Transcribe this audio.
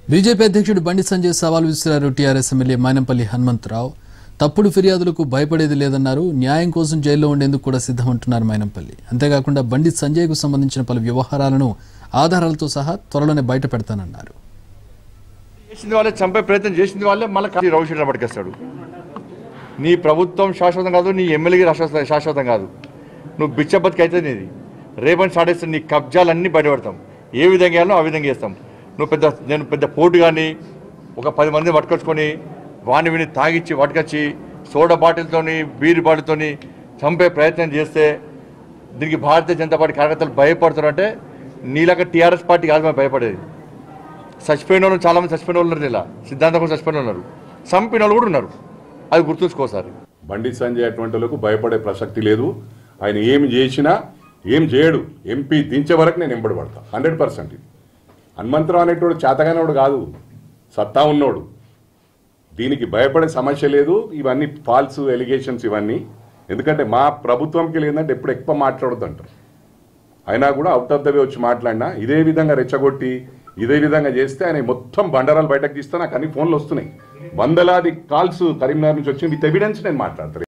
BJP అధ్యక్షుడు బండి సంజయ్ సవాల్ విసిరారు టీఆర్ఎస్ ఎమ్మెల్యే మైనంపల్లి హనుమంతరావు తప్పుడు ఫిర్యాదులకు భయపడేది లేదన్నారు న్యాయం కోసం జైల్లో ఉండేందుకు కూడా సిద్ధమంటున్నారు మైనంపల్లి అంతేకాకుండా బండి సంజయ్కు సంబంధించిన పలు వ్యవహారాలను ఆధారాలతో సహా త్వరలోనే బయట పెడతానన్నారు చేసింది వాళ్ళే చంపే ప్రయత్నం చేసింది వాళ్ళే మళ్ళీ రవిశీల పట్టుకొస్తాడు నీ ప్రభుత్వం శాశ్వతం కాదు నీ ఎమ్మెల్యేకి శాశ్వత శాశ్వతం కాదు నువ్వు బిచ్చబతికి అయితే నీది రేపని స్టార్ట్ చేస్తే నీ కబ్జాలన్నీ బయటపడతాం ఏ విధంగా చేయాలో ఆ విధంగా చేస్తాం నువ్వు పెద్ద నేను పెద్ద పోటు కానీ ఒక పది మంది పట్టుకొచ్చుకొని వాడిని విని తాగిచ్చి పట్టుకొచ్చి సోడా బాటిల్తోని బీర్ బాటిల్తోని చంపే ప్రయత్నం చేస్తే దీనికి భారతీయ జనతా పార్టీ కార్యకర్తలు భయపడుతారు అంటే నీలాగా టీఆర్ఎస్ పార్టీ కాదు మేము భయపడేది చచ్చిపోయిన వాళ్ళు చాలా మంది చచ్చిపోయిన వాళ్ళు ఉన్నారు ఇలా సిద్ధాంతం కూడా చచ్చిపోయిన వాళ్ళు ఉన్నారు చంపిన వాళ్ళు కూడా ఉన్నారు అది గుర్తుంచుకోసారి బండి సంజయ్ అటువంటి వాళ్ళకు భయపడే ప్రసక్తి లేదు ఆయన ఏం చేసినా ఏం చేయడు ఎంపీ దించే వరకు నేను ఎంబడి పడతా హండ్రెడ్ పర్సెంట్ హనుమంతరావు అనేటోడు చేతగానోడు కాదు సత్తా ఉన్నోడు దీనికి భయపడే సమస్య లేదు ఇవన్నీ ఫాల్స్ ఎలిగేషన్స్ ఇవన్నీ ఎందుకంటే మా ప్రభుత్వంకి లేదంటే ఎప్పుడు ఎక్కువ మాట్లాడొద్దు అంటారు అయినా కూడా అవుట్ ఆఫ్ ద వే వచ్చి మాట్లాడినా ఇదే విధంగా రెచ్చగొట్టి ఇదే విధంగా చేస్తే ఆయన మొత్తం బండరాలు బయటకు తీస్తే నాకు అన్ని ఫోన్లు వస్తున్నాయి వందలాది కాల్స్ కరీంనగర్ నుంచి వచ్చి విత్ ఎవిడెన్స్ నేను మాట్లాడతాను